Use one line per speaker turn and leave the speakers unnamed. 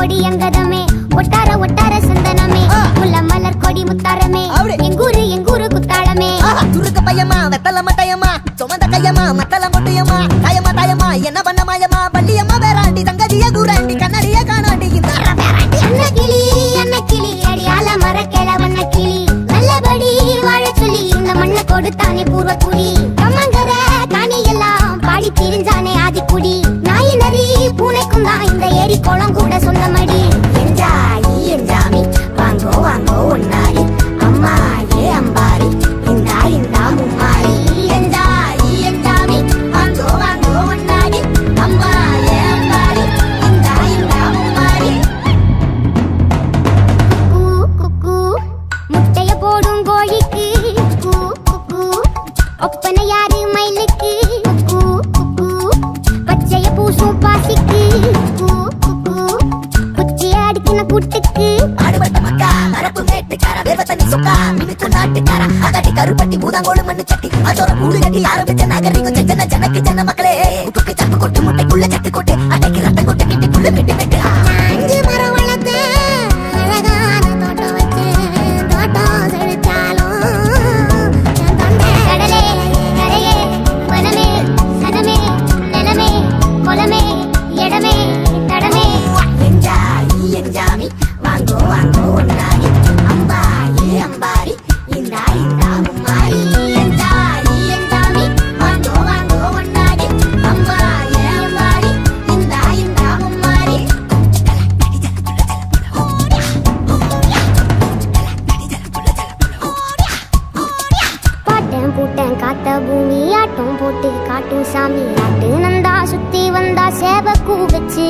கொடி அங்கதமே ஒட்டார ஒட்டார சந்தனமே
ஆ.
முல்ல மலர் கொடி முத்தாரமே
அப்படி.
எங்கூரு எங்கூரு குத்தாளமே
ஆஹா, துருக்கு பையமா வெத்தல மட்டையம்மா சுமந்த கையம்மா மத்தல மொட்டையம்மா தாயம்மா தாயம்மா என்ன பண்ண மாயம்மா பள்ளியம்மா வேறாண்டி தங்கதிய கூறாண்டி கண்ணடிய காணாண்டி இந்த
அன்ன கிளி அன்ன கிளி அடியால மரக்கிழ வண்ண கிளி நல்லபடி வாழ சொல்லி இந்த மண்ணை கொடுத்தானே பூர்வ குடி கம்மங்கர காணி எல்லாம் பாடி திரிஞ்சானே ஆதிக்குடி நாய் நரி பூனைக்கும் தான் இந்த ஏரி குளம் கூட சொந்தமடி என்ஜாயி என்ஜாமி வாங்கோ வாங்கோ ஒன்னாரி அம்மா ஏ அம்பாரி இந்தா இந்தா மும்மாரி என்ஜாயி என்ஜாமி வாங்கோ வாங்கோ ஒன்னாரி அம்மா ஏ அம்பாரி இந்தா இந்தா மும்மாரி குக்கூ, குக்கூ, முட்டைய போடும் கோழிக்கு குக்கூ, குக்கூ, ஒப்பனை யாரு மயிலுக்கு குக்கூ, குக்கூ, பச்சைய பூசும் பாசிக்கு குக்கூ, குக்கூ, குச்சிய அடிக்கின புட்டுக்கு
ஆடுபட்ட மக்கா கரப்பு மேட்டுக்கார வேர்வ தண்ணி சொக்கா மினுக்கு நாட்டுக்கார அகட்டி கருப்பட்டி பூதாங்கோடு மண்ணு சட்டி அதோட கூடு கட்டி ஆரம்பிச்ச நாகரிகம் ஜன ஜனக்கு ஜன மக்களே உப்புக்கு சப்பு கொட்டு முட்டைக்குள்ள சட்டு கொட்டு அட்டைக்கு ரத்தம் கொட்டு கிட்டி புல்லு கட்டி வெட்டு
அஞ்சு மரம் வளர்த்தேன், அழகான தோட்டம் வச்சேன், தோட்டம் செழிச்சாலும் என் தொண்டை. கடலே, கரையே, வனமே, சனமே, நிலமே, குலமே, இடமே, தடமே.
என்ஜாயி என்ஜாமி வாங்கோ வாங்கோ ஒன்னாரி அம்பாரி அம்பாரி இந்தா இந்தா மும்மாரி
என்ஜாயி, என்ஜாமி, வாங்கோ, வாங்கோ, ஒன்னாரி. அம்மா, ஏ அம்மாரி, இந்தா, இந்தா மும்மாரி. பாட்டன் பூட்டன் காத்த பூமி ஆட்டம் போட்டு காட்டும் சாமி ஆட்டு நந்தா சுத்தி வந்தா சேவ கூ வச்சு